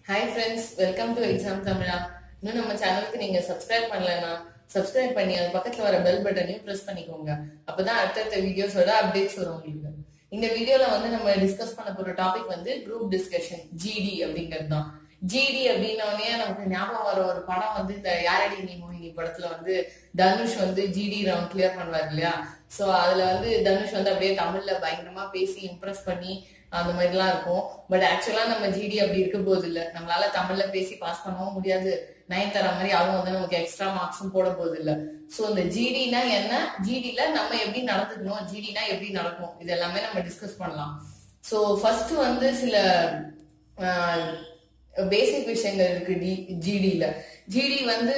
hi friends welcome to exam Tamizha இன்னும் நம்ம சேனலுக்கு நீங்க சப்ஸ்கிரைப் பண்ணலனா சப்ஸ்கிரைப் பண்ணி அது பக்கத்துல வர பெல் பட்டனையும் பிரஸ் பண்ணிக்கோங்க அப்பதான் அடுத்தடுத்த வீடியோஸோட அப்டேட்ஸ் வரும் உங்களுக்கு இந்த வீடியோல வந்து நம்ம டிஸ்கஸ் பண்ண போற டாபிக் வந்து குரூப் டிஸ்கஷன் ஜிடி அப்படிங்கிறது தான் ஜிடி அப்படின்னோடனே நமக்கு ஞாபகம் வர ஒரு படம் வந்து இந்த யாரடி நீ மோகினி படத்துல வந்து தனுஷ் வந்து ஜிடி ரவுண்ட் கிளியர் பண்ணுவார் இல்லையா சோ அதுல வந்து தனுஷ் வந்து அப்படியே தமிழ்ல பயங்கரமா பேசி இம்ப்ரெஸ் பண்ணி அந்த மாதிரிலாம் இருக்கும் பட் ஆக்சுவலா நம்ம ஜிடி அப்படி இருக்க போகுது இல்ல நம்மளால தமிழ்ல பேசி பாஸ் பண்ணவும் முடியாது நைன் தர மாதிரி அவங்க வந்து நமக்கு எக்ஸ்ட்ரா மார்க்ஸும் போட போகுது இல்ல சோ இந்த ஜிடினா என்ன ஜிடில நம்ம எப்படி நடந்துக்கணும் ஜிடினா எப்படி நடக்கும் இது எல்லாமே நம்ம டிஸ்கஸ் பண்ணலாம் சோ ஃபர்ஸ்ட் வந்து சில பேசிக் விஷயங்கள் இருக்கு டி ஜிடில ஜிடி வந்து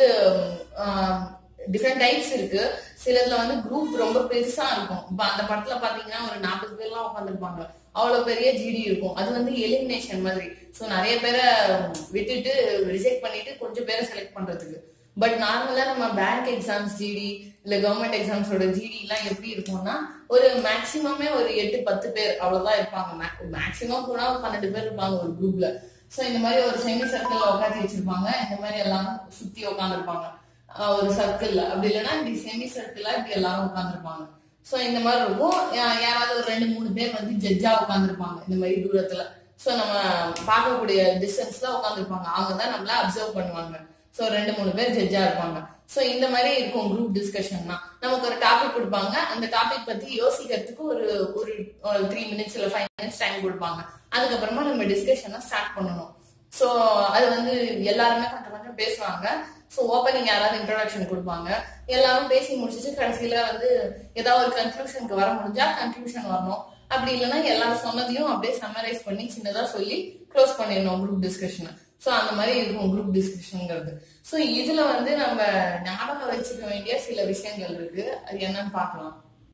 டிஃப்ரெண்ட் டைப்ஸ் இருக்கு சிலதுல வந்து குரூப் ரொம்ப பெருசா இருக்கும் இப்ப அந்த படத்துல பாத்தீங்கன்னா ஒரு நாற்பது பேர்லாம் உட்காந்துருப்பாங்க அவ்வளவு பெரிய ஜிடி இருக்கும் அது வந்து எலிமினேஷன் மாதிரி சோ நிறைய பேரை விட்டுட்டு ரிஜெக்ட் பண்ணிட்டு கொஞ்சம் பேரை செலக்ட் பண்றதுக்கு பட் நார்மலா நம்ம பேங்க் எக்ஸாம்ஸ் ஜிடி இல்ல கவர்மெண்ட் எக்ஸாம்ஸோட ஜிடி எல்லாம் எப்படி இருக்கும்னா ஒரு மேக்சிமமே ஒரு எட்டு பத்து பேர் அவ்வளவுதான் இருப்பாங்க மேக்சிமம் போனா ஒரு பன்னெண்டு பேர் இருப்பாங்க ஒரு குரூப்ல சோ இந்த மாதிரி ஒரு செமி சர்க்கிள்ல உட்காந்து வச்சிருப்பாங்க இந்த மாதிரி எல்லாம் சுத்தி உட்காந்துருப்பாங்க ஒரு சர்க்கிள்ல அப்படி இல்லைன்னா இப்படி செமி சர்க்கிளா இப்படி எல்லாரும் உட்காந்துருப்பாங்க சோ இந்த மாதிரி இருக்கும் யாராவது ஒரு ரெண்டு மூணு பேர் வந்து ஜட்ஜா உட்காந்துருப்பாங்க இந்த மாதிரி தூரத்துல சோ நம்ம பார்க்கக்கூடிய டிஸ்டன்ஸ்ல உட்காந்துருப்பாங்க அவங்க தான் நம்மள அப்சர்வ் பண்ணுவாங்க சோ ரெண்டு மூணு பேர் ஜட்ஜா இருப்பாங்க சோ இந்த மாதிரி இருக்கும் குரூப் டிஸ்கஷன்னா நமக்கு ஒரு டாபிக் கொடுப்பாங்க அந்த டாபிக் பத்தி யோசிக்கிறதுக்கு ஒரு ஒரு த்ரீ மினிட்ஸ் இல்ல ஃபைவ் மினிட்ஸ் டைம் கொடுப்பாங்க அதுக்கப்புறமா நம்ம டிஸ்கஷனை ஸ்டார்ட் பண்ணணும் சோ அது வந்து எல்லாருமே கொஞ்சம் கொஞ்சம் பேசுவாங்க ஸோ ஓப்பனிங் யாராவது இன்ட்ரோடக்ஷன் கொடுப்பாங்க எல்லாரும் பேசி முடிச்சுட்டு கடைசியில வந்து ஏதாவது ஒரு கன்க்ளூஷனுக்கு வர முடிஞ்சா கன்க்ளூஷன் வரணும் அப்படி இல்லைன்னா எல்லாரும் சொன்னதையும் அப்படியே சம்மரைஸ் பண்ணி சின்னதா சொல்லி க்ளோஸ் பண்ணிடணும் குரூப் டிஸ்கஷன் ஸோ அந்த மாதிரி இருக்கும் குரூப் டிஸ்கஷனுங்கிறது ஸோ இதுல வந்து நம்ம ஞாபகம் வச்சுக்க வேண்டிய சில விஷயங்கள் இருக்கு அது என்னன்னு பார்க்கலாம்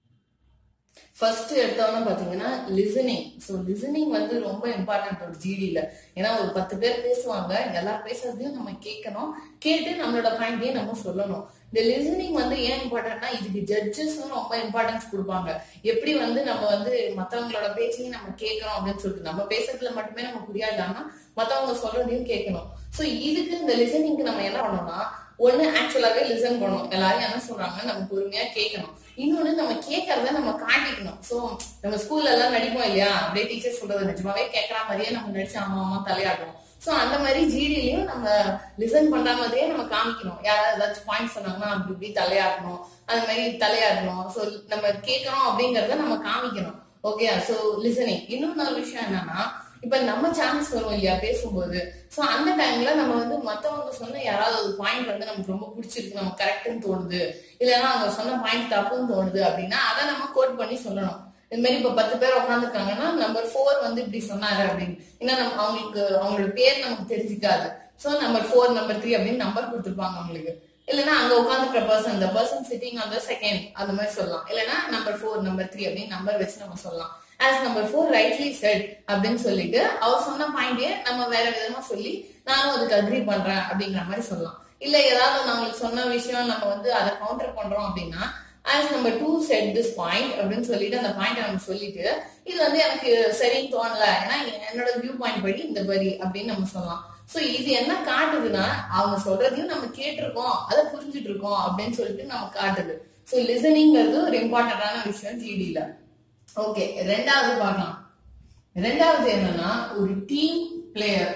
ஃபர்ஸ்ட் எடுத்தவொன்னே பாத்தீங்கன்னா லிசனிங் ஸோ லிசனிங் வந்து ரொம்ப இம்பார்ட்டன்ட் ஒரு ஜிடியில ஏன்னா ஒரு பத்து பேர் பேசுவாங்க எல்லாரும் பேசுறதையும் நம்ம கேட்கணும் கேட்டு நம்மளோட பாயிண்டையும் நம்ம சொல்லணும் இந்த லிசனிங் வந்து ஏன் இம்பார்ட்டன்ட்னா இதுக்கு ஜட்ஜஸும் ரொம்ப இம்பார்ட்டன்ஸ் கொடுப்பாங்க எப்படி வந்து நம்ம வந்து மத்தவங்களோட பேச்சையும் நம்ம கேட்கறோம் அப்படின்னு சொல்லிட்டு நம்ம பேசுறதுல மட்டுமே நம்ம புரியாதாம மத்தவங்க சொல்றதையும் கேட்கணும் ஸோ இதுக்கு இந்த லிசனிங்க்கு நம்ம என்ன பண்ணோம்னா ஒண்ணு ஆக்சுவலாவே லிசன் பண்ணணும் எல்லாரும் என்ன சொல்றாங்க நம்ம பொறுமையா கேட்கணும் இன்னொன்னு நம்ம கேட்கறத நம்ம காட்டிக்கணும் சோ நம்ம ஸ்கூல்ல எல்லாம் நடிப்போம் இல்லையா அப்படியே டீச்சர் சொல்றது நிஜமாவே கேட்கற மாதிரியே நம்ம நடிச்சு ஆமா ஆமா தலையாட்டணும் சோ அந்த மாதிரி ஜிடிலையும் நம்ம லிசன் பண்ற மாதிரியே நம்ம காமிக்கணும் யாராவது ஏதாச்சும் பாயிண்ட் சொன்னாங்கன்னா அப்படி இப்படி தலையாட்டணும் அது மாதிரி தலையாட்டணும் சோ நம்ம கேட்கறோம் அப்படிங்கறத நம்ம காமிக்கணும் ஓகே சோ லிசனிங் இன்னொரு விஷயம் என்னன்னா இப்ப நம்ம சான்ஸ் வரும் இல்லையா பேசும்போது சோ அந்த டைம்ல நம்ம வந்து மத்தவங்க சொன்ன யாராவது ஒரு பாயிண்ட் வந்து நமக்கு ரொம்ப பிடிச்சிருக்கு நம்ம கரெக்ட்னு தோணுது இல்லைன்னா அவங்க சொன்ன பாயிண்ட் தப்புன்னு தோணுது அப்படின்னா அதை நம்ம கோட் பண்ணி சொல்லணும் இந்த மாதிரி இப்ப பத்து பேர் உட்காந்துருக்காங்கன்னா நம்பர் ஃபோர் வந்து இப்படி சொன்னாங்க அப்படின்னு ஏன்னா நம்ம அவங்களுக்கு அவங்களோட பேர் நமக்கு தெரிஞ்சுக்காது so number four number three அப்படின்னு நம்பர் கொடுத்துருப்பாங்க அவங்களுக்கு இல்லைன்னா அங்க உட்காந்துருக்க பர்சன் இந்த person sitting on the second அந்த மாதிரி சொல்லலாம் இல்லைன்னா நம்பர் ஃபோர் நம்பர் த்ரீ அப்படின்னு நம்பர் வச்சு நம்ம சொல்லலாம் as number four rightly said அப்படின்னு சொல்லிட்டு அவர் சொன்ன பாயிண்டே நம்ம வேற விதமா சொல்லி நானும் அதுக்கு அக்ரி பண்றேன் அப்படிங்கிற மாதிரி சொல்லலாம் இல்ல ஏதாவது நம்மளுக்கு சொன்ன விஷயம் நம்ம வந்து அதை கவுண்டர் பண்றோம் அப்படின்னா as number two said this point அப்படின்னு சொல்லிட்டு அந்த பாயிண்ட் நம்ம சொல்லிட்டு இது வந்து எனக்கு சரின்னு தோணல ஏன்னா என்னோட வியூ பாயிண்ட் படி இந்த படி அப்படின்னு நம்ம சொல்லலாம் சோ இது என்ன காட்டுதுன்னா அவங்க சொல்றதையும் நம்ம கேட்டிருக்கோம் அதை புரிஞ்சுட்டு இருக்கோம் அப்படின்னு சொல்லிட்டு நம்ம காட்டுது சோ லிசனிங்கிறது ஒரு இம்பார்ட்டன்டான விஷயம் ஜிடில ஓகே ரெண்டாவது பார்க்கலாம் ரெண்டாவது என்னன்னா ஒரு டீம் பிளேயர்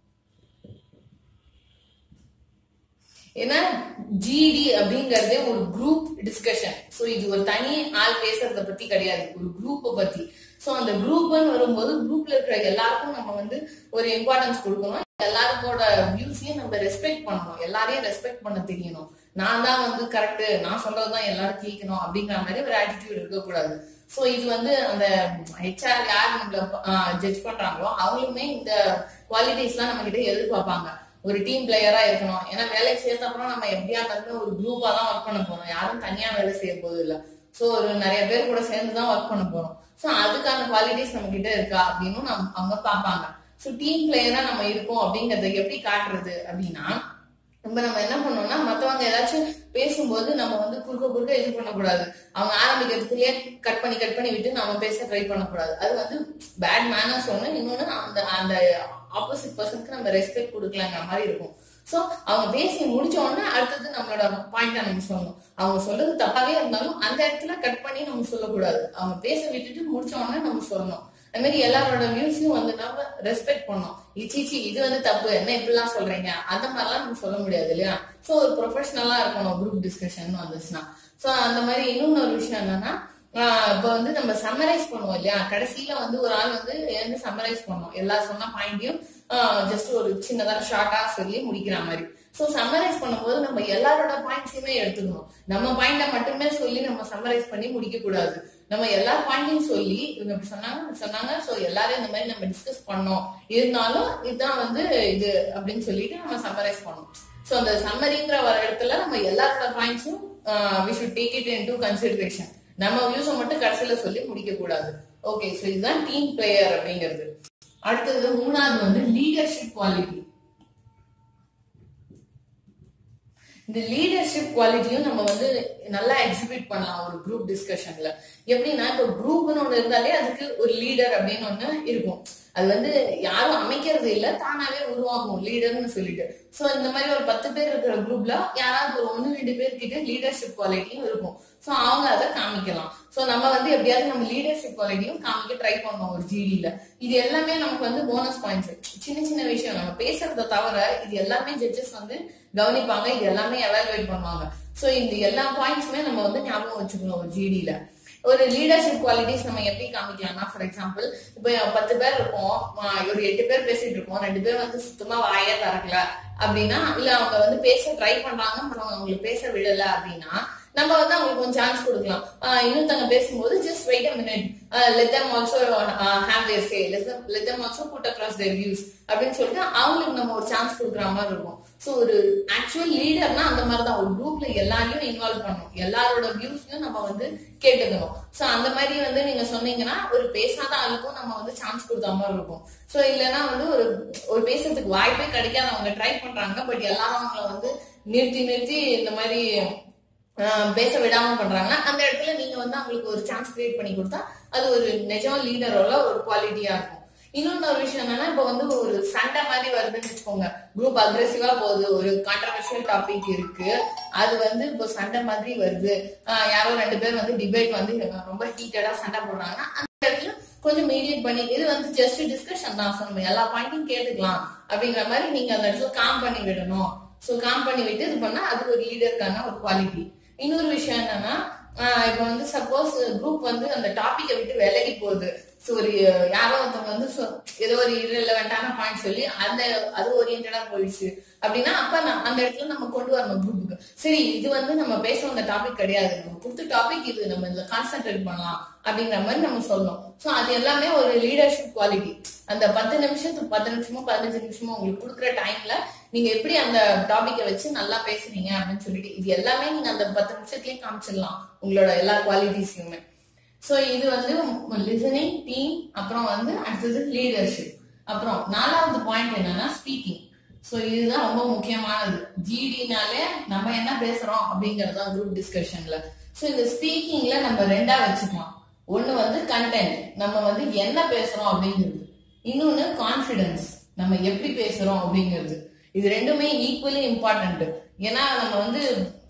ஏன்னா ஜிடி அப்படிங்கறதே ஒரு குரூப் டிஸ்கஷன் சோ இது ஒரு தனி ஆள் பேசுறத பத்தி கிடையாது ஒரு குரூப்பை பத்தி சோ அந்த குரூப்னு வரும்போது குரூப்ல இருக்கிற எல்லாருக்கும் நம்ம வந்து ஒரு இம்பார்ட்டன்ஸ் கொடுக்கணும் எல்லாருக்கோட வியூஸையும் நம்ம ரெஸ்பெக்ட் பண்ணணும் எல்லாரையும் ரெஸ்பெக்ட் பண்ண தெரியணும் நான் தான் வந்து கரெக்ட் நான் சொல்றதுதான் எல்லாரும் கேட்கணும் அப்படிங்கிற மாதிரி ஒரு ஆட்டிடியூட் இருக்கக்கூடாது சோ இது வந்து அந்த ஹெச்ஆர் யார் நம்மள ஜட்ஜ் பண்றாங்களோ அவங்களுமே இந்த குவாலிட்டிஸ் எல்லாம் நம்ம கிட்ட எதிர்பார்ப்பாங்க ஒரு டீம் பிளேயரா இருக்கணும் ஏன்னா வேலைக்கு சேர்த்த அப்புறம் நம்ம எப்படியா இருந்தாலும் ஒரு குரூப்பா தான் ஒர்க் பண்ண போறோம் யாரும் தனியா வேலை செய்ய போது இல்ல சோ ஒரு நிறைய பேர் கூட சேர்ந்து தான் ஒர்க் பண்ண போறோம் சோ அதுக்கான குவாலிட்டிஸ் நம்ம கிட்ட இருக்கா அப்படின்னு நம்ம அவங்க பார்ப்பாங்க சோ டீம் பிளேயரா நம்ம இருக்கோம் அப்படிங்கறத எப்படி காட்டுறது அப்படின்னா நம்ம நம்ம என்ன பண்ணோம்னா மத்தவங்க ஏதாச்சும் பேசும்போது நம்ம வந்து குறுக்க குறுக்க இது பண்ணக்கூடாது அவங்க ஆரம்பிக்கிறதுக்குள்ளேயே கட் பண்ணி கட் பண்ணி விட்டு நம்ம பேச ட்ரை பண்ணக்கூடாது அது வந்து பேட் மேனர்ஸ் ஒண்ணு இன்னொன்னு அந்த அந்த ஆப்போசிட் பர்சனுக்கு நம்ம ரெஸ்பெக்ட் கொடுக்கலாங்கிற மாதிரி இருக்கும் சோ அவங்க பேசி முடிச்ச உடனே அடுத்தது நம்மளோட பாயிண்ட நம்ம சொல்லணும் அவங்க சொல்றது தப்பாவே இருந்தாலும் அந்த இடத்துல கட் பண்ணி நம்ம சொல்லக்கூடாது அவங்க பேச விட்டுட்டு முடிச்ச உடனே நம்ம சொல்லணும் அது மாதிரி எல்லாரோட வியூஸையும் வந்து நம்ம ரெஸ்பெக்ட் பண்ணணும் இச்சிச்சி இது வந்து தப்பு என்ன இப்படிலாம் சொல்றீங்க அந்த மாதிரிலாம் நம்ம சொல்ல முடியாது இல்லையா சோ ஒரு ப்ரொஃபஷனலா இருக்கணும் குரூப் டிஸ்கஷன் வந்துச்சுன்னா சோ அந்த மாதிரி இன்னொன்னு ஒரு விஷயம் என்னன்னா ஆஹ் இப்ப வந்து நம்ம சம்மரைஸ் பண்ணுவோம் இல்லையா கடைசியில வந்து ஒரு ஆள் வந்து எழுந்து சம்மரைஸ் பண்ணுவோம் எல்லா சொன்ன பாயிண்டையும் ஜஸ்ட் ஒரு சின்னதா ஷார்ட்டா சொல்லி முடிக்கிற மாதிரி சோ சம்மரைஸ் பண்ணும்போது நம்ம எல்லாரோட பாயிண்ட்ஸையுமே எடுத்துக்கணும் நம்ம பாயிண்ட மட்டுமே சொல்லி நம்ம சம்மரைஸ் பண்ணி முடிக்க கூடாது நம்ம எல்லா பாயிண்டையும் சொல்லி இவங்க இப்படி சொன்னாங்க இப்படி சொன்னாங்க சோ எல்லாரும் இந்த மாதிரி நம்ம டிஸ்கஸ் பண்ணோம் இருந்தாலும் இதுதான் வந்து இது அப்படின்னு சொல்லிட்டு நம்ம சம்மரைஸ் பண்ணோம் சோ அந்த சம்மரிங்கிற வர இடத்துல நம்ம எல்லாரோட பாயிண்ட்ஸும் we should take it into consideration நம்ம வியூஸை மட்டும் கடைசியில சொல்லி முடிக்க கூடாது ஓகே சோ இதுதான் டீம் பிளேயர் அப்படிங்கிறது அடுத்தது மூணாவது வந்து லீடர்ஷிப் குவாலிட்டி இந்த லீடர்ஷிப் குவாலிட்டியும் நம்ம வந்து நல்லா எக்ஸிபிட் பண்ணலாம் ஒரு குரூப் டிஸ்கஷன்ல எப்படின்னா இப்போ குரூப்னு ஒண்ணு இருந்தாலே அதுக்கு ஒரு லீடர் அப்படின்னு ஒண்ணு இருக்கும் அது வந்து யாரும் அமைக்கிறது இல்ல தானாவே உருவாகும் லீடர்னு சொல்லிட்டு சோ இந்த மாதிரி ஒரு பத்து பேர் இருக்கிற குரூப்ல யாராவது ஒரு ஒண்ணு ரெண்டு பேர் கிட்ட லீடர்ஷிப் குவாலிட்டியும் இருக்கும் சோ அவங்க அதை காமிக்கலாம் சோ நம்ம வந்து எப்படியாவது நம்ம லீடர்ஷிப் குவாலிட்டியும் காமிக்க ட்ரை பண்ணோம் ஒரு ஜிடில இது எல்லாமே நமக்கு வந்து போனஸ் பாயிண்ட்ஸ் சின்ன சின்ன விஷயம் நம்ம பேசுறத தவிர இது எல்லாமே ஜட்ஜஸ் வந்து கவனிப்பாங்க இது எல்லாமே எவாலுவேட் பண்ணுவாங்க சோ இந்த எல்லா பாயிண்ட்ஸுமே நம்ம வந்து ஞாபகம் வச்சுக்கணும் ஒரு ஜிடில ஒரு லீடர்ஷிப் குவாலிட்டிஸ் நம்ம எப்படி காமிக்கலாம்னா ஃபார் எக்ஸாம்பிள் இப்போ பத்து பேர் இருக்கோம் ஆஹ் ஒரு எட்டு பேர் பேசிட்டு இருக்கோம் ரெண்டு பேர் வந்து சுத்தமா வாயே திறக்கல அப்படின்னா இல்ல அவங்க வந்து பேச ட்ரை பண்றாங்க but அவங்க அவங்களுக்கு பேச விடல அப்படின்னா நம்ம வந்து அவங்களுக்கு கொஞ்சம் சான்ஸ் கொடுக்கலாம் ஆஹ் இன்னொருத்தவங்க பேசும்போது just wait a minute let them also have their say let them also put across their views அப்படின்னு சொல்லிட்டு அவங்களுக்கு நம்ம ஒரு சான்ஸ் கொடுக்குற மாதிரி இருக்கும் ஸோ ஒரு ஆக்சுவல் லீடர்னா அந்த மாதிரி தான் ஒரு குரூப்ல எல்லாரையும் இன்வால்வ் பண்ணணும் எல்லாரோட வியூஸையும் நம்ம வந்து கேட்டுக்கணும் ஸோ அந்த மாதிரி வந்து நீங்க சொன்னீங்கன்னா ஒரு பேசாத ஆளுக்கும் நம்ம வந்து சான்ஸ் கொடுத்த மாதிரி இருக்கும் ஸோ இல்லைன்னா வந்து ஒரு ஒரு பேசுறதுக்கு வாய்ப்பே கிடைக்காத அவங்க ட்ரை பண்றாங்க பட் எல்லாரும் அவங்கள வந்து நிறுத்தி நிறுத்தி இந்த மாதிரி ஆஹ் பேச விடாம பண்றாங்கன்னா அந்த இடத்துல நீங்க வந்து அவங்களுக்கு ஒரு சான்ஸ் கிரியேட் பண்ணி கொடுத்தா அது ஒரு நிஜம் லீடரோட ஒரு குவாலிட்டியா இருக்கும் இன்னொன்னு ஒரு விஷயம் என்னன்னா இப்ப வந்து ஒரு சண்டை மாதிரி வருதுன்னு வச்சுக்கோங்க குரூப் அக்ரெசிவா போகுது ஒரு கான்ட்ரவர்ஷியல் டாபிக் இருக்கு அது வந்து இப்போ சண்டை மாதிரி வருது ஆஹ் யாரோ ரெண்டு பேர் வந்து டிபேட் வந்து ரொம்ப ஹீட்டடா சண்டை போடுறாங்கன்னா அந்த இடத்துல கொஞ்சம் மீடியேட் பண்ணி இது வந்து ஜஸ்ட் டிஸ்கஷன் தான் ஸோ நம்ம எல்லா பாயிண்ட்டும் கேட்டுக்கலாம் அப்படிங்கிற மாதிரி நீங்க அந்த இடத்துல காம் பண்ணி விடணும் ஸோ காம் பண்ணி விட்டு இது பண்ணா அது ஒரு லீடருக்கான ஒரு குவாலிட்டி இன்னொரு விஷயம் என்னன்னா ஆஹ் இப்ப வந்து சப்போஸ் குரூப் வந்து அந்த டாபிக்கை விட்டு விலகி போகுது ஸோ ஒரு யாரோ ஒருத்தவங்க வந்து சொ- ஏதோ ஒரு irrelevant-ஆன பாயிண்ட் சொல்லி அந்த அது ஓரியன்டா போயிடுச்சு அப்படின்னா அப்ப நான் அந்த இடத்துல நம்ம கொண்டு வரணும் குரூப்புக்கு சரி இது வந்து நம்ம பேச வந்த டாபிக் கிடையாது நம்ம கொடுத்த டாபிக் இது நம்ம இதுல கான்சென்ட்ரேட் பண்ணலாம் அப்படிங்கிற மாதிரி நம்ம சொல்லணும் ஸோ அது எல்லாமே ஒரு லீடர்ஷிப் குவாலிட்டி அந்த பத்து நிமிஷத்துக்கு பத்து நிமிஷமோ பதினஞ்சு நிமிஷமோ உங்களுக்கு கொடுக்குற டைம்ல நீங்க எப்படி அந்த டாபிக்கை வச்சு நல்லா பேசுறீங்க அப்படின்னு சொல்லிட்டு இது எல்லாமே நீங்க அந்த பத்து நிமிஷத்துலயே காமிச்சிடலாம் உங்களோட எல்லா குவாலிட்டிஸையுமே சோ இது வந்து லிசனிங் டீம் அப்புறம் வந்து அடுத்தது லீடர்ஷிப் அப்புறம் நாலாவது பாயிண்ட் என்னன்னா ஸ்பீக்கிங் சோ இதுதான் ரொம்ப முக்கியமானது ஜிடினாலே நம்ம என்ன பேசுறோம் அப்படிங்கறது தான் குரூப் டிஸ்கஷன்ல சோ இந்த ஸ்பீக்கிங்ல நம்ம ரெண்டா வச்சுக்கலாம் ஒண்ணு வந்து கண்டென்ட் நம்ம வந்து என்ன பேசுறோம் அப்படிங்கிறது இன்னொன்னு கான்ஃபிடன்ஸ் நம்ம எப்படி பேசுறோம் அப்படிங்கிறது இது ரெண்டுமே ஈக்குவலி இம்பார்ட்டன்ட் ஏன்னா நம்ம வந்து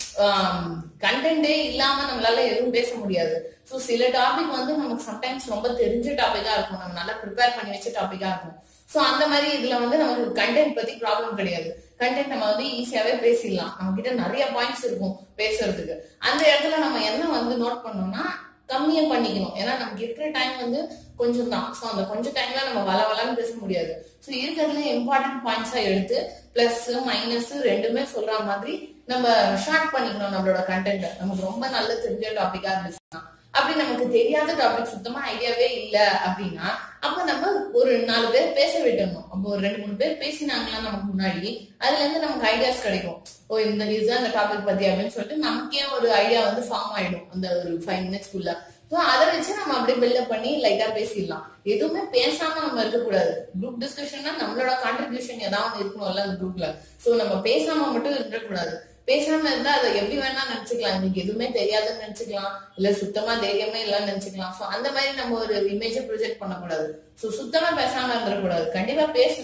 கண்டென்ட்டே இல்லாம நம்மளால எதுவும் பேச முடியாது ஸோ சில டாபிக் வந்து நமக்கு சம்டைம்ஸ் ரொம்ப தெரிஞ்ச டாபிக்கா இருக்கும் நம்ம நல்லா ப்ரிப்பேர் பண்ணி வச்ச டாபிக்கா இருக்கும் ஸோ அந்த மாதிரி இதுல வந்து நமக்கு கண்டென்ட் பத்தி ப்ராப்ளம் கிடையாது கண்டென்ட் நம்ம வந்து ஈஸியாவே பேசிடலாம் நம்ம கிட்ட நிறைய பாயிண்ட்ஸ் இருக்கும் பேசுறதுக்கு அந்த இடத்துல நம்ம என்ன வந்து நோட் பண்ணோம்னா கம்மியா பண்ணிக்கணும் ஏன்னா நமக்கு இருக்கிற டைம் வந்து கொஞ்சம் தான் ஸோ அந்த கொஞ்சம் டைம்ல நம்ம வள வளன்னு பேச முடியாது ஸோ இருக்கிறதுல இம்பார்ட்டன்ட் பாயிண்ட்ஸா எடுத்து பிளஸ் மைனஸ் ரெண்டுமே சொல்ற மாதிரி நம்ம ஷார்ட் பண்ணிக்கணும் நம்மளோட கண்டென்ட் நமக்கு ரொம்ப நல்ல தெரிஞ்ச டாபிக்கா இருந்துச்சுன்னா அப்படி நமக்கு தெரியாத டாபிக் சுத்தமா ஐடியாவே இல்ல அப்படின்னா அப்ப நம்ம ஒரு நாலு பேர் பேச விட்டணும் அப்போ ஒரு ரெண்டு மூணு பேர் பேசினாங்களா நமக்கு முன்னாடி அதுல இருந்து நமக்கு ஐடியாஸ் கிடைக்கும் ஓ இந்த இதுதான் இந்த டாபிக் பத்தி அப்படின்னு சொல்லிட்டு நமக்கே ஒரு ஐடியா வந்து ஃபார்ம் ஆயிடும் அந்த ஒரு ஃபைவ் மினிட்ஸ்க்குள்ள ஸோ அதை வச்சு நம்ம அப்படியே பில்டப் பண்ணி லைட்டா பேசிடலாம் எதுவுமே பேசாம நம்ம இருக்கக்கூடாது குரூப் டிஸ்கஷன்னா நம்மளோட கான்ட்ரிபியூஷன் ஏதாவது இருக்கணும்ல அந்த குரூப்ல ஸோ நம்ம பேசாம மட்டும் இருக்கக்கூடாது பேசாம இருந்தா அதை எப்படி வேணா நினைச்சுக்கலாம் இன்னைக்கு எதுவுமே தெரியாதுன்னு நினைச்சுக்கலாம் இல்ல சுத்தமா தைரியமே இல்லைன்னு நினைச்சுக்கலாம் சோ அந்த மாதிரி நம்ம ஒரு இமேஜை ப்ரொஜெக்ட் பண்ணக்கூடாது சோ சுத்தமா பேசாம இருந்துடக்கூடாது கண்டிப்பா பேசணும்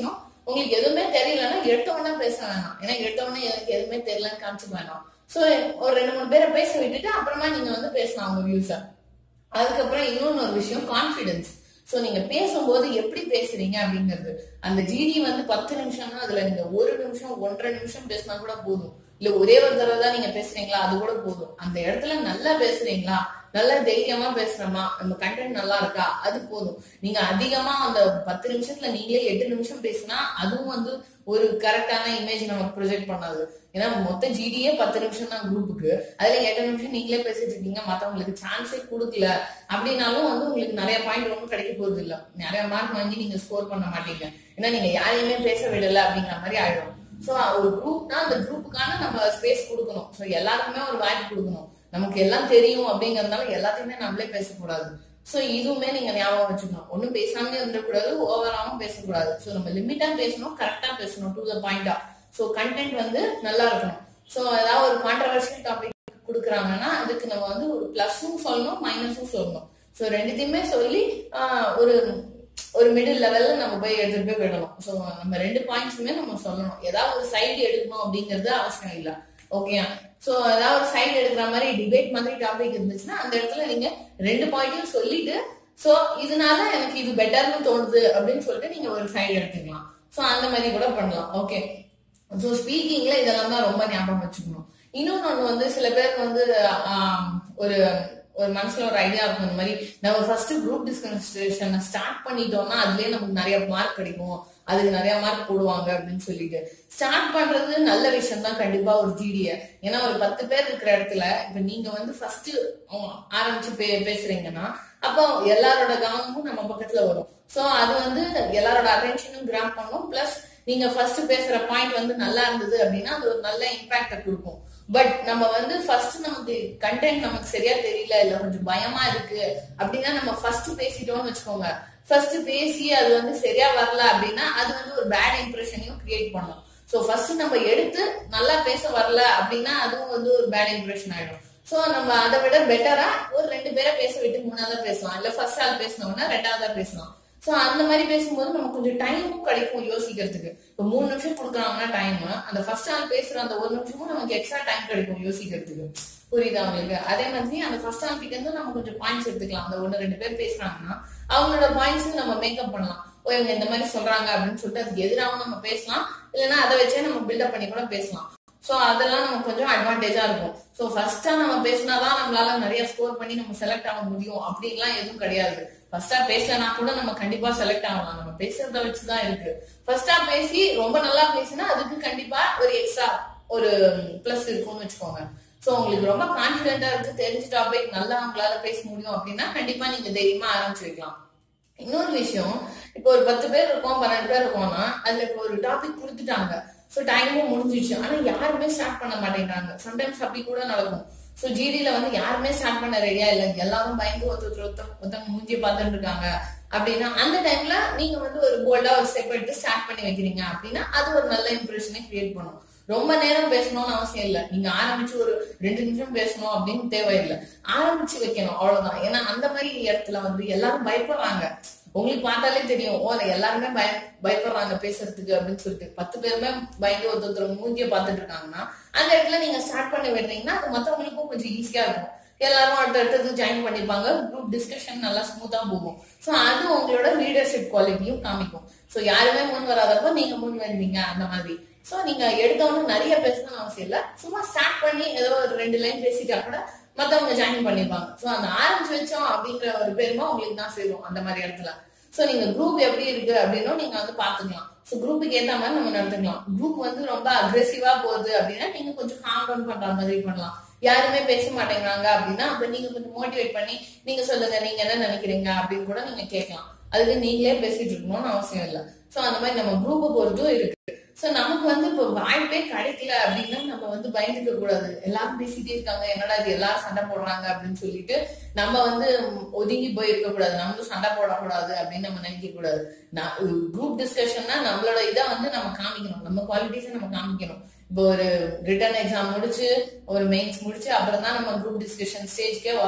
உங்களுக்கு எதுவுமே தெரியலன்னா எடுத்த உடனே பேச வேணாம் ஏன்னா எடுத்த உடனே எனக்கு எதுவுமே தெரியலன்னு காமிச்சுக்க வேணாம் சோ ஒரு ரெண்டு மூணு பேரை பேச விட்டுட்டு அப்புறமா நீங்க வந்து பேசலாம் உங்க வியூஸ அதுக்கப்புறம் இன்னொன்னு ஒரு விஷயம் கான்பிடன்ஸ் சோ நீங்க பேசும்போது எப்படி பேசுறீங்க அப்படிங்கிறது அந்த ஜிடி வந்து பத்து நிமிஷம்னா அதுல நீங்க ஒரு நிமிஷம் ஒன்றரை நிமிஷம் பேசினா கூட போதும் இல்ல ஒரே ஒரு தடவை தான் நீங்க பேசுறீங்களா அது கூட போதும் அந்த இடத்துல நல்லா பேசுறீங்களா நல்லா தைரியமா பேசுறோமா நம்ம கண்டென்ட் நல்லா இருக்கா அது போதும் நீங்க அதிகமா அந்த பத்து நிமிஷத்துல நீங்களே எட்டு நிமிஷம் பேசினா அதுவும் வந்து ஒரு கரெக்டான இமேஜ் நமக்கு ப்ரொஜெக்ட் பண்ணாது ஏன்னா மொத்த ஜிடியே பத்து நிமிஷம் தான் குரூப்புக்கு அதுல எட்டு நிமிஷம் நீங்களே பேசிட்டு இருக்கீங்க மத்தவங்களுக்கு சான்ஸே கொடுக்கல அப்படின்னாலும் வந்து உங்களுக்கு நிறைய பாயிண்ட் ஒன்றும் கிடைக்க போறது இல்ல நிறைய மார்க் வாங்கி நீங்க ஸ்கோர் பண்ண மாட்டீங்க ஏன்னா நீங்க யாரையுமே பேச விடல அப்படிங்கிற மாதிரி ஆயிடும் சோ ஒரு குரூப்னா அந்த குரூப்புக்கான நம்ம ஸ்பேஸ் கொடுக்கணும் சோ எல்லாருக்குமே ஒரு வாய்ப்பு கொடுக்கணும் நமக்கு எல்லாம் தெரியும் அப்படிங்கறதுனால எல்லாத்தையுமே நம்மளே பேசக்கூடாது சோ இதுவுமே நீங்க ஞாபகம் வச்சுக்கணும் ஒண்ணும் பேசாம இருந்துடக்கூடாது ஓவராவும் பேசக்கூடாது சோ நம்ம லிமிட்டா பேசணும் கரெக்டா பேசணும் டு த பாயிண்டா சோ கண்டென்ட் வந்து நல்லா இருக்கணும் சோ ஏதாவது ஒரு கான்ட்ரவர்ஷியல் டாபிக் கொடுக்குறாங்கன்னா அதுக்கு நம்ம வந்து ஒரு பிளஸும் சொல்லணும் மைனஸும் சொல்லணும் சோ ரெண்டுத்தையுமே சொல்லி ஆஹ், ஒரு ஒரு மிடில் லெவல்ல நம்ம போய் எடுத்துட்டு போய் விடணும் சோ நம்ம ரெண்டு பாயிண்ட்ஸுமே நம்ம சொல்லணும் ஏதாவது ஒரு சைடு எடுக்கணும் அப்படிங்கிறது அவசியம் இல்ல ஓகேயா சோ ஏதாவது ஒரு சைடு எடுக்கிற மாதிரி டிபேட் மாதிரி டாபிக் இருந்துச்சுன்னா அந்த இடத்துல நீங்க ரெண்டு பாயிண்ட்டையும் சொல்லிட்டு சோ இதனால எனக்கு இது பெட்டர்னு தோணுது அப்படின்னு சொல்லிட்டு நீங்க ஒரு சைடு எடுத்துக்கலாம் சோ அந்த மாதிரி கூட பண்ணலாம் ஓகே ஸோ ஸ்பீக்கிங்ல இதெல்லாம் தான் ரொம்ப ஞாபகம் வச்சுக்கணும் இன்னொன்னு ஒண்ணு வந்து சில பேருக்கு வந்து ஆம், ஒரு ஒரு மனசுல ஒரு ஐடியா இருக்கும் இந்த மாதிரி நம்ம ஃபர்ஸ்ட் குரூப் டிஸ்கஷன் ஸ்டார்ட் பண்ணிட்டோம்னா அதுலயே நமக்கு நிறைய மார்க் கிடைக்கும் அதுக்கு நிறைய மார்க் போடுவாங்க அப்படின்னு சொல்லிட்டு ஸ்டார்ட் பண்றது நல்ல விஷயம் தான் கண்டிப்பா ஒரு ஜிடிய ஏன்னா ஒரு பத்து பேர் இருக்கிற இடத்துல இப்ப நீங்க வந்து ஃபர்ஸ்ட் ஆரம்பிச்சு பே- பேசுறீங்கன்னா அப்போ எல்லாரோட கவனமும் நம்ம பக்கத்துல வரும் சோ அது வந்து எல்லாரோட அட்டென்ஷனும் கிராப் பண்ணும் பிளஸ் நீங்க ஃபர்ஸ்ட் பேசுற பாயிண்ட் வந்து நல்லா இருந்தது அப்படின்னா அது ஒரு நல்ல இம்பாக்ட கொடுக்கும் பட் நம்ம வந்து ஃபர்ஸ்ட் நமக்கு கண்டென்ட் நமக்கு சரியா தெரியல இல்ல கொஞ்சம் பயமா இருக்கு அப்படின்னா நம்ம ஃபர்ஸ்ட் பேசிட்டோம்னு வச்சுக்கோங்க ஃபர்ஸ்ட் பேசி அது வந்து சரியா வரல அப்படின்னா அது வந்து ஒரு பேட் இம்ப்ரெஷனையும் கிரியேட் பண்ணும் சோ ஃபர்ஸ்ட் நம்ம எடுத்து நல்லா பேச வரல அப்படின்னா அதுவும் வந்து ஒரு பேட் இம்ப்ரெஷன் ஆயிடும் சோ நம்ம அதை விட பெட்டரா ஒரு ரெண்டு பேரை பேச விட்டு மூணாவதா பேசலாம் இல்ல ஃபர்ஸ்ட் ஆள் பேசினோம்னா ரெண்டாவதா பேசலாம் சோ அந்த மாதிரி பேசும்போது நமக்கு கொஞ்சம் டைமும் கிடைக்கும் யோசிக்கிறதுக்கு இப்போ மூணு நிமிஷம் கொடுக்குறாங்கன்னா டைம் அந்த ஃபர்ஸ்ட் ஆள் பேசுற அந்த ஒரு நிமிஷமும் நமக்கு எக்ஸ்ட்ரா டைம் கிடைக்கும் யோசிக்கிறதுக்கு புரியுதா உங்களுக்கு அதே மாதிரி அந்த ஃபர்ஸ்ட் ஆள் கிட்ட இருந்து நம்ம கொஞ்சம் பாயிண்ட்ஸ் எடுத்துக்கலாம் அந்த ஒண்ணு ரெண்டு பேர் பேசுறாங்கன்னா அவங்களோட பாயிண்ட்ஸ் நம்ம மேக்கப் பண்ணலாம் ஓ இவங்க இந்த மாதிரி சொல்றாங்க அப்படின்னு சொல்லிட்டு அதுக்கு எதிராகவும் நம்ம பேசலாம் இல்லைன்னா அதை வச்சே நம்ம பில்டப் பண்ணி கூட பேசலாம் சோ அதெல்லாம் நமக்கு கொஞ்சம் அட்வான்டேஜா இருக்கும் சோ ஃபர்ஸ்டா நம்ம பேசினாதான் நம்மளால நிறைய ஸ்கோர் பண்ணி நம்ம செலக்ட் ஆக முடியும் அப்படின்லாம் எதுவும் கிடையாது ஃபர்ஸ்டா பேசலனா கூட நம்ம கண்டிப்பா செலக்ட் ஆகலாம் நம்ம பேசுறத வச்சுதான் இருக்கு ஃபர்ஸ்டா பேசி ரொம்ப நல்லா பேசினா அதுக்கு கண்டிப்பா ஒரு எக்ஸ்ட்ரா ஒரு பிளஸ் இருக்கும்னு வச்சுக்கோங்க சோ உங்களுக்கு ரொம்ப கான்பிடென்டா இருக்கு தெரிஞ்ச டாபிக் நல்லா உங்களால பேச முடியும் அப்படின்னா கண்டிப்பா நீங்க தைரியமா ஆரம்பிச்சு வைக்கலாம் இன்னொரு விஷயம் இப்போ ஒரு பத்து பேர் இருக்கோம் பன்னெண்டு பேர் இருக்கோம்னா அதுல இப்போ ஒரு டாபிக் கொடுத்துட்டாங்க ஸோ டைமும் முடிஞ்சிடுச்சு ஆனா யாருமே ஸ்டார்ட் பண்ண மாட்டேங்கிறாங்க சம்டைம்ஸ் அப்படி கூட நடக்கும் ஸோ ஜிடில வந்து யாருமே ஸ்டார்ட் பண்ண ரெடியா இல்லை எல்லாரும் பயந்து ஒருத்தர் ஒருத்தர் ஒருத்தவங்க மூஞ்சி பார்த்துட்டு இருக்காங்க அப்படின்னா அந்த டைம்ல நீங்க வந்து ஒரு போல்டா ஒரு ஸ்டெப் எடுத்து ஸ்டார்ட் பண்ணி வைக்கிறீங்க அப்படின்னா அது ஒரு நல்ல இம்ப்ரெஷனை கிரியேட் பண்ணும் ரொம்ப நேரம் பேசணும்னு அவசியம் இல்லை நீங்க ஆரம்பிச்சு ஒரு ரெண்டு நிமிஷம் பேசணும் அப்படின்னு தேவையில்லை ஆரம்பிச்சு வைக்கணும் அவ்வளவுதான் ஏன்னா அந்த மாதிரி இடத்துல வந்து எல்லாரும் பயப்படுறாங்க உங்களுக்கு பார்த்தாலே தெரியும் ஓ எல்லாருமே பய பயப்படுறாங்க பேசுறதுக்கு அப்படின்னு சொல்லிட்டு பத்து பேருமே பயந்து ஒருத்தர் மூஞ்சிய பார்த்துட்டு இருக்காங்கன்னா அந்த இடத்துல நீங்க ஸ்டார்ட் பண்ணி விடுறீங்கன்னா அது மத்தவங்களுக்கும் கொஞ்சம் ஈஸியா இருக்கும் எல்லாரும் அடுத்தடுத்தது ஜாயின் பண்ணிப்பாங்க குரூப் டிஸ்கஷன் நல்லா ஸ்மூத்தா போகும் சோ அது உங்களோட லீடர்ஷிப் குவாலிட்டியும் காமிக்கும் சோ யாருமே முன் வராதப்போ நீங்க முன் வருவீங்க அந்த மாதிரி சோ நீங்க எடுத்தவொன்னு நிறைய பேசணும்னு அவசியம் இல்ல சும்மா ஸ்டார்ட் பண்ணி ஏதோ ஒரு ரெண்டு லைன் பேசிட்டா கூட மத்தவங்க ஜாயின் பண்ணிப்பாங்க சோ அந்த ஆரம்பிச்சு வச்சோம் அப்படிங்கிற ஒரு பெருமை உங்களுக்கு தான் சேரும் அந்த மாதிரி இடத்துல சோ நீங்க குரூப் எப்படி இருக்கு அப்படின்னும் நீங்க வந்து பாத்துக்கலாம் சோ குரூப்புக்கு ஏத்த மாதிரி நம்ம நடத்துக்கலாம் குரூப் வந்து ரொம்ப அக்ரெசிவா போகுது அப்படின்னா நீங்க கொஞ்சம் காம் டவுன் பண்ற மாதிரி பண்ணலாம் யாருமே பேச மாட்டேங்கிறாங்க அப்படின்னா அப்ப நீங்க கொஞ்சம் மோட்டிவேட் பண்ணி நீங்க சொல்லுங்க நீங்க என்ன நினைக்கிறீங்க அப்படின்னு கூட நீங்க கேட்கலாம் அதுக்கு நீங்களே பேசிட்டு இருக்கணும்னு அவசியம் இல்லை சோ அந்த மாதிரி நம்ம குரூப்பை பொறுத்தும் இருக்கு சோ நமக்கு வந்து இப்போ வாய்ப்பே கிடைக்கல அப்படின்னா நம்ம வந்து பயந்துக்க கூடாது எல்லாரும் பேசிட்டே இருக்காங்க என்னடா இது எல்லாரும் சண்டை போடுறாங்க அப்படின்னு சொல்லிட்டு நம்ம வந்து ஒதுங்கி போய் இருக்க கூடாது நம்மளும் சண்டை போடக்கூடாது அப்படின்னு நம்ம நினைக்க கூடாது குரூப் டிஸ்கஷன்னா நம்மளோட இதை வந்து நம்ம காமிக்கணும் நம்ம குவாலிட்டிஸை நம்ம காமிக்கணும் இப்போ ஒரு ரிட்டர்ன் எக்ஸாம் முடிச்சு ஒரு மெயின்ஸ் முடிச்சு அப்புறம் தான் நம்ம குரூப் டிஸ்கஷன் ஸ்டேஜ்க்கே வரோம்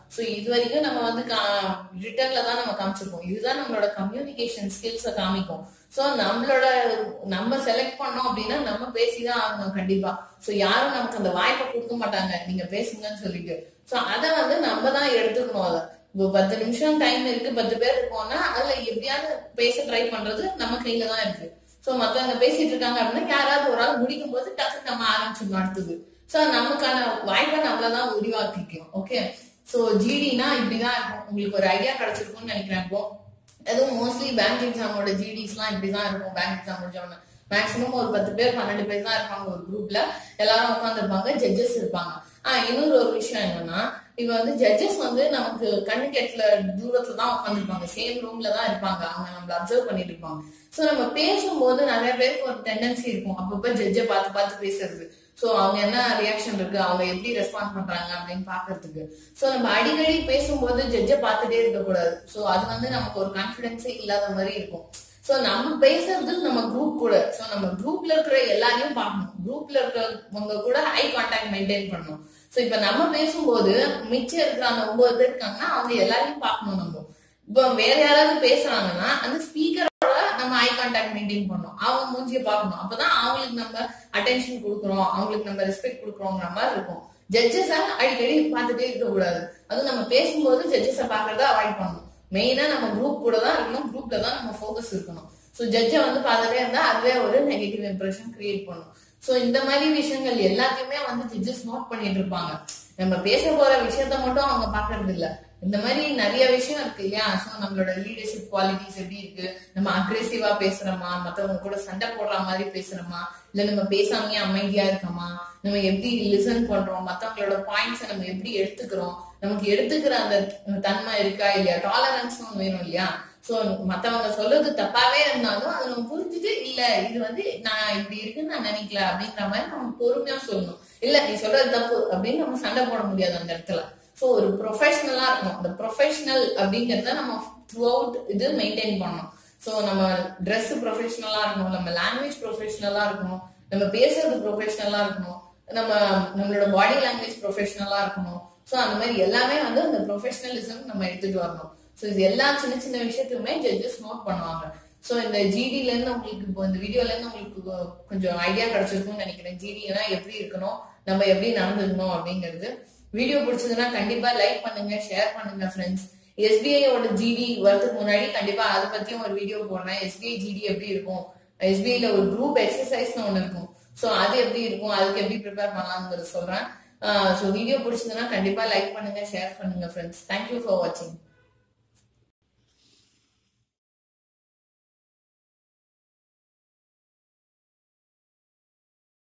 ஸோ இது வரைக்கும் நம்ம வந்து ரிட்டர்ன்ல தான் நம்ம காமிச்சிருப்போம் இதுதான் நம்மளோட கம்யூனிகேஷன் ஸ்கில்ஸை காமிக்கும் ஸோ நம்மளோட நம்ம செலக்ட் பண்ணோம் அப்படின்னா நம்ம பேசிதான் ஆகணும் கண்டிப்பா ஸோ யாரும் நமக்கு அந்த வாய்ப்பை கொடுக்க மாட்டாங்க நீங்க பேசுங்கன்னு சொல்லிட்டு ஸோ அதை வந்து நம்ம தான் எடுத்துக்கணும் அதை இப்போ பத்து நிமிஷம் டைம் இருக்கு பத்து பேர் இருக்கோம்னா அதுல எப்படியாவது பேச ட்ரை பண்றது நம்ம கையில தான் இருக்கு ஸோ மத்தவங்க பேசிட்டு இருக்காங்க அப்படின்னா யாராவது ஒரு ஆள் முடிக்கும் போது டக்குன்னு நம்ம ஆரம்பிச்சிடணும் அடுத்தது ஸோ நமக்கான வாய்ப்பை நம்மள தான் உருவாக்கிக்கணும் ஓகே ஸோ ஜிடினா இப்படிதான் இருக்கும் உங்களுக்கு ஒரு ஐடியா கிடைச்சிருக்கும்னு நினைக்கிறேன் இப்போ அதுவும் மோஸ்ட்லி பேங்க் எக்ஸாமோட ஜிடிஸ்லாம் இப்படிதான் இருக்கும் பேங்க் எக்ஸாம் முடிஞ்சவங்க மேக்ஸிமம் ஒரு பத்து பேர் பன்னெண்டு பேர் தான் இருப்பாங்க ஒரு குரூப்ல எல்லாரும் உட்காந்துருப்பாங்க ஜட்ஜஸ் இருப்பாங்க ஆஹ் இன்னொரு ஒரு விஷயம் என்னன்னா இப்ப வந்து ஜட்ஜஸ் வந்து நமக்கு கண்ணு கெட்டல தூரத்துல தான் உட்காந்துருப்பாங்க சேம் ரூம்ல தான் இருப்பாங்க அவங்க நம்மள அப்சர்வ் பண்ணிட்டு இருப்பாங்க சோ நம்ம பேசும்போது நிறைய பேருக்கு ஒரு டெண்டன்சி இருக்கும் அப்பப்ப ஜட்ஜை பார்த்து பார்த்து பேசுறது சோ அவங்க என்ன ரியாக்ஷன் இருக்கு அவங்க எப்படி ரெஸ்பாண்ட் பண்றாங்க அப்படின்னு பாக்குறதுக்கு சோ நம்ம அடிக்கடி பேசும்போது ஜட்ஜை பார்த்துட்டே இருக்க கூடாது சோ அது வந்து நமக்கு ஒரு கான்பிடன்ஸே இல்லாத மாதிரி இருக்கும் சோ நம்ம பேசுறது நம்ம குரூப் கூட சோ நம்ம குரூப்ல இருக்கிற எல்லாரையும் பார்க்கணும் குரூப்ல இருக்கிறவங்க கூட ஐ கான்டாக்ட் மெயின்டைன் பண்ணணும் சோ இப்ப நம்ம பேசும்போது மிச்சம் இருக்கிற அந்த ஒன்பது பேர் இருக்காங்கன்னா அவங்க எல்லாரையும் பார்க்கணும் நம்ம இப்போ வேற யாராவது பேசுறாங்கன்னா அந்த ஸ்பீக்கரோட நம்ம ஐ கான்டாக்ட் மெயின்டைன் பண்ணணும் அவங்க மூஞ்சிய பார்க்கணும் அப்பதான் அவங்களுக்கு நம்ம அட்டென்ஷன் கொடுக்குறோம் அவங்களுக்கு நம்ம ரெஸ்பெக்ட் கொடுக்குறோங்கிற மாதிரி இருக்கும் ஜட்ஜஸ அடிக்கடி பார்த்துட்டே இருக்க கூடாது அதுவும் நம்ம பேசும்போது ஜட்ஜஸ பாக்குறத அவாய்ட் பண்ணணும் மெயினா நம்ம குரூப் கூட தான் இருக்கணும் குரூப்ல தான் நம்ம ஃபோக்கஸ் இருக்கணும் ஸோ ஜட்ஜை வந்து பார்த்துட்டே இருந்தா அதுவே ஒரு நெகட்டிவ் இம்ப்ரெஷன் கிரியேட் பண்ணும் ஸோ இந்த மாதிரி விஷயங்கள் எல்லாத்தையுமே வந்து ஜட்ஜஸ் நோட் பண்ணிட்டு இருப்பாங்க நம்ம பேச போற விஷயத்த மட்டும் அவங்க பாக்குறது இல்ல இந்த மாதிரி நிறைய விஷயம் இருக்கு இல்லையா ஸோ நம்மளோட லீடர்ஷிப் குவாலிட்டிஸ் எப்படி இருக்கு நம்ம அக்ரெசிவா பேசுறோமா மத்தவங்க கூட சண்டை போடுற மாதிரி பேசுறோமா இல்ல நம்ம பேசாமையே அமைதியா இருக்கோமா நம்ம எப்படி லிசன் பண்றோம் மத்தவங்களோட பாயிண்ட்ஸை நம்ம எப்படி எடுத்துக்கிறோம் நமக்கு எடுத்துக்கிற அந்த தன்மை இருக்கா இல்லையா டாலரன்ஸ் வேணும் இல்லையா சோ மத்தவங்க சொல்றது தப்பாவே இருந்தாலும் அதை நம்ம புரிஞ்சுட்டு இல்ல இது வந்து நான் இப்படி இருக்குன்னு நான் நினைக்கல அப்படிங்கிற மாதிரி நம்ம பொறுமையா சொல்லணும் இல்ல நீ சொல்றது தப்பு அப்படின்னு நம்ம சண்டை போட முடியாது அந்த இடத்துல சோ ஒரு ப்ரொஃபஷனலா இருக்கணும் அந்த ப்ரொஃபஷனல் அப்படிங்கறத நம்ம த்ரூ அவுட் இது மெயின்டைன் பண்ணணும் சோ நம்ம ட்ரெஸ் ப்ரொஃபஷனலா இருக்கணும் நம்ம லாங்குவேஜ் ப்ரொஃபஷனலா இருக்கணும் நம்ம பேசுறது ப்ரொஃபஷனலா இருக்கணும் நம்ம நம்மளோட பாடி லாங்குவேஜ் ப்ரொஃபஷனலா இருக்கணும் சோ அந்த மாதிரி எல்லாமே வந்து அந்த ப்ரொஃபஷனலிசம் நம்ம எடுத்துட்டு வரணும் சோ இது எல்லா சின்ன சின்ன விஷயத்துக்குமே ஜட்ஜஸ் நோட் பண்ணுவாங்க சோ இந்த ஜிடில இருந்து உங்களுக்கு இப்போ இந்த வீடியோல இருந்து உங்களுக்கு கொஞ்சம் ஐடியா கிடைச்சிருக்கும்னு நினைக்கிறேன் ஜிடினா எப்படி இருக்கணும் நம்ம எப்படி நடந்துக்கணும் அப்படிங்கிறது வீடியோ பிடிச்சதுன்னா கண்டிப்பா லைக் பண்ணுங்க ஷேர் பண்ணுங்க ஃப்ரெண்ட்ஸ் எஸ்பிஐயோட ஜிடி வரதுக்கு முன்னாடி கண்டிப்பா அதை பத்தியும் ஒரு வீடியோ போடுறேன் எஸ்பிஐ ஜிடி எப்படி இருக்கும் எஸ்பிஐல ஒரு குரூப் எக்ஸசைஸ்னு ஒண்ணு இருக்கும் சோ அது எப்படி இருக்கும் அதுக்கு எப்படி ப்ரிப்பேர் பண்ணலாம்ங்கிறது சொல்றேன் ஸோ வீடியோ பிடிச்சதுன்னா கண்டிப்பா லைக் பண்ணுங்க ஷேர் பண்ணுங்க ஃப்ரெண்ட்ஸ் தேங்க்யூ ஃபார் வாட்சிங்